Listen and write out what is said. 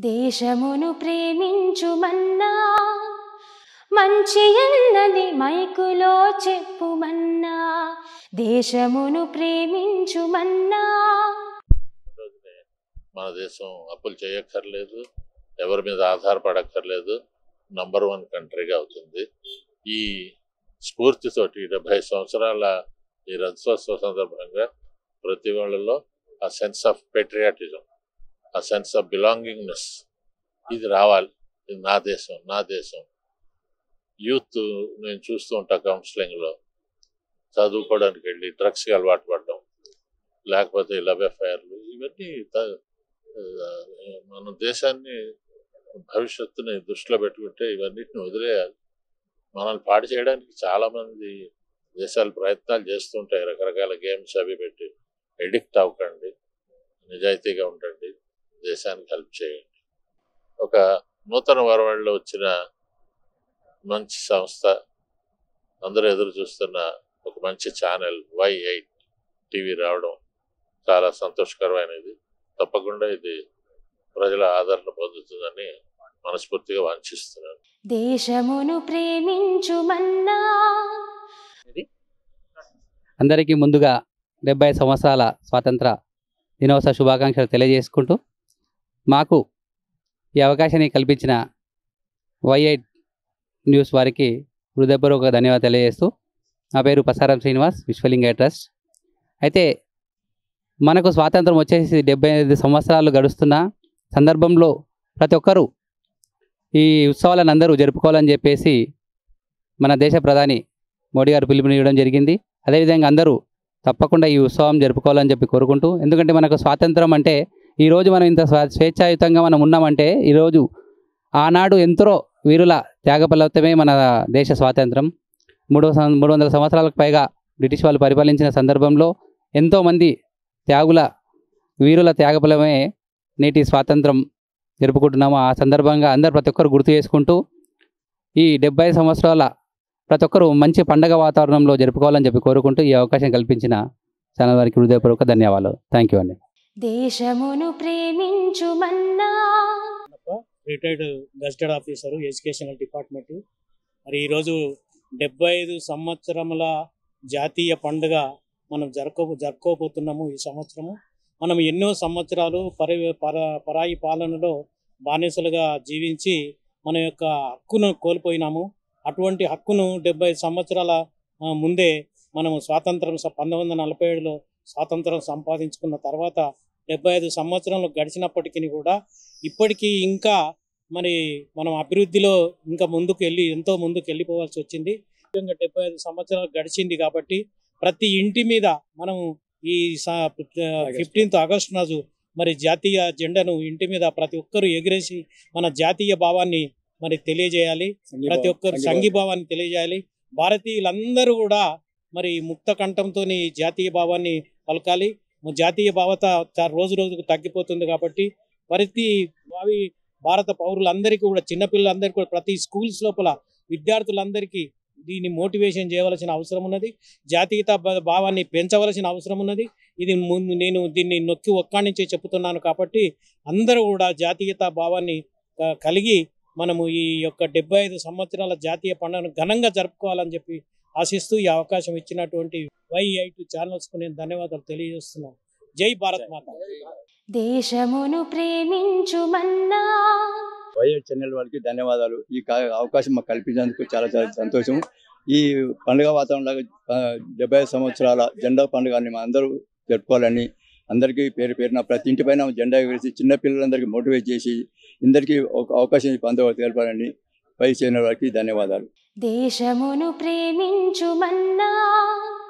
దేశమును ప్రేమించుమన్నా మంచి అన్నది మైకులో చెప్పుమన్నా దేశమును ప్రేమించుమన్నా రోజునే మన దేశం అప్పులు చేయక్కర్లేదు ఎవరి మీద ఆధారపడక్కర్లేదు నంబర్ వన్ కంట్రీగా అవుతుంది ఈ స్ఫూర్తితోటి డెబ్బై సంవత్సరాల ఈ రథోత్సవ సందర్భంగా ప్రతి వాళ్ళలో ఆ సెన్స్ ఆఫ్ పెట్రియాటిజం ఆ సెన్స్ ఆఫ్ బిలాంగింగ్నెస్ ఇది రావాలి ఇది నా దేశం నా దేశం యూత్ నేను చూస్తూ ఉంటా కౌన్సిలింగ్లో చదువుకోవడానికి వెళ్ళి డ్రగ్స్కి అలవాటు పడడం లేకపోతే లవ్ అఫైర్లు ఇవన్నీ త- ఆ, మన దేశాన్ని భవిష్యత్తుని దృష్టిలో పెట్టుకుంటే ఇవన్నిటిని వదిలేయాలి మనల్ని పాడు చేయడానికి చాలా మంది దేశాలు ప్రయత్నాలు చేస్తుంటాయి రకరకాల గేమ్స్ అవి పెట్టి ఎడిక్ట్ అవ్వకండి నిజాయితీగా ఉండండి దేశానికి హెల్ప్ చేయండి ఒక నూతన వరవడిలో వచ్చిన మంచి సంస్థ అందరూ ఎదురు చూస్తున్న ఒక మంచి ఛానల్ వై ఎయిట్ టీవీ రావడం చాలా సంతోషకరమైనది తప్పకుండా ఇది ప్రజల ఆదరణ పొందుతుందని మనస్ఫూర్తిగా వాంఛిస్తున్నాను దేశమును ప్రేమించుమన్నా అందరికీ ముందుగా డెబ్బై సంవత్సరాల స్వాతంత్ర దినోత్సవ శుభాకాంక్షలు తెలియజేసుకుంటూ మాకు ఈ అవకాశాన్ని కల్పించిన వైఐ న్యూస్ వారికి హృదయపూర్వక ధన్యవాదాలు తెలియజేస్తూ నా పేరు పసారం శ్రీనివాస్ విశ్వలింగ ట్రస్ట్ అయితే మనకు స్వాతంత్రం వచ్చేసి డెబ్బై ఐదు సంవత్సరాలు గడుస్తున్న సందర్భంలో ప్రతి ఒక్కరూ ఈ ఉత్సవాలను అందరూ జరుపుకోవాలని చెప్పేసి మన దేశ ప్రధాని మోడీ గారు పిలుపునివ్వడం జరిగింది అదేవిధంగా అందరూ తప్పకుండా ఈ ఉత్సవం జరుపుకోవాలని చెప్పి కోరుకుంటూ ఎందుకంటే మనకు స్వాతంత్రం అంటే ఈరోజు మనం ఇంత స్వా స్వేచ్ఛాయుతంగా మనం ఉన్నామంటే ఈరోజు ఆనాడు ఎంతో వీరుల త్యాగ ఫలితమే మన దేశ స్వాతంత్రం మూడు సం- మూడు వందల సంవత్సరాలకు పైగా బ్రిటిష్ వాళ్ళు పరిపాలించిన సందర్భంలో ఎంతోమంది త్యాగుల వీరుల త్యాగఫలమే నేటి స్వాతంత్రం జరుపుకుంటున్నాము ఆ సందర్భంగా అందరు ప్రతి ఒక్కరు గుర్తు చేసుకుంటూ ఈ డెబ్బై సంవత్సరాల ప్రతి ఒక్కరూ మంచి పండగ వాతావరణంలో జరుపుకోవాలని చెప్పి కోరుకుంటూ ఈ అవకాశం కల్పించిన ఛానల్ వారికి హృదయపూర్వక ధన్యవాదాలు థ్యాంక్ యూ అండి దేశమును ప్రేమించుమన్నా retired gazetted officer educational department మరి ఈరోజు డెబ్బై ఐదు సంవత్సరముల జాతీయ పండుగ మనం జరుపుకో జరుపుకోబోతున్నాము ఈ సంవత్సరము మనం ఎన్నో సంవత్సరాలు పరి పర పరాయి పాలనలో బానిసలుగా జీవించి మన యొక్క హక్కును కోల్పోయినాము అటువంటి హక్కును డెబ్బై సంవత్సరాల ఆ, ముందే మనము స్వాతంత్రం స- పంతొమ్మిది వందల నలభై ఏడులో స్వాతంత్రం సంపాదించుకున్న తర్వాత డెబ్బై ఐదు సంవత్సరాలు గడిచినప్పటికీ కూడా ఇప్పటికీ ఇంకా మరి మనం అభివృద్ధిలో ఇంకా ముందుకు వెళ్ళి ఎంతో ముందుకు వెళ్ళిపోవాల్సి వచ్చింది ముఖ్యంగా డెబ్బై ఐదు సంవత్సరాలు గడిచింది కాబట్టి ప్రతి ఇంటి మీద మనం ఈ ఫిఫ్టీన్త్ ఆగస్ట్ రోజు మరి జాతీయ జెండాను ఇంటి మీద ప్రతి ఒక్కరు ఎగిరేసి మన జాతీయ భావాన్ని మరి తెలియజేయాలి ప్రతి ఒక్కరు సంఘీభావాన్ని తెలియజేయాలి భారతీయులందరూ కూడా మరి ముక్త కంఠంతో జాతీయ భావాన్ని పలకాలి జాతీయ భావత చా- రోజు రోజుకు తగ్గిపోతుంది కాబట్టి ప్రతి భావి భారత పౌరులందరికీ కూడా చిన్నపిల్లలందరికీ కూడా ప్రతి స్కూల్స్ లోపల విద్యార్థులందరికీ దీన్ని మోటివేషన్ చేయవలసిన అవసరం ఉన్నది జాతీయత భా- భావాన్ని పెంచవలసిన అవసరం ఉన్నది ఇది ముందు నేను దీన్ని నొక్కి ఒక్కాణించి చెప్తున్నాను కాబట్టి అందరూ కూడా జాతీయత భావాన్ని క- కలిగి మనము ఈ యొక్క డెబ్బై ఐదు సంవత్సరాల జాతీయ పండుగను ఘనంగా జరుపుకోవాలని చెప్పి ఆశిస్తూ ఈ అవకాశం ఇచ్చినటువంటి వై ఐటు ఛానల్స్కు నేను ధన్యవాదాలు తెలియజేస్తున్నాను జై భారత్ మాత దేశమును ప్రేమించుమన్నా వైఎడ్ ఛానల్ వారికి ధన్యవాదాలు ఈ కా- అవకాశం మాకు కల్పించినందుకు చాలా చాలా సంతోషం ఈ పండుగ వాతావరణంలో ఆ, డెబ్బై ఐదు సంవత్సరాల జెండా పండుగని మా అందరూ జరుపుకోవాలని అందరికీ పేరు పేరున ప్రతి ఇంటి పైన జెండా ఎగరేసి చిన్న పిల్లలందరికీ మోటివేట్ చేసి అందరికీ ఒక అవకాశం పొందవ తెలపాలని పై ఛానల్ వారికి ధన్యవాదాలు దేశమును ప్రేమించుమన్నా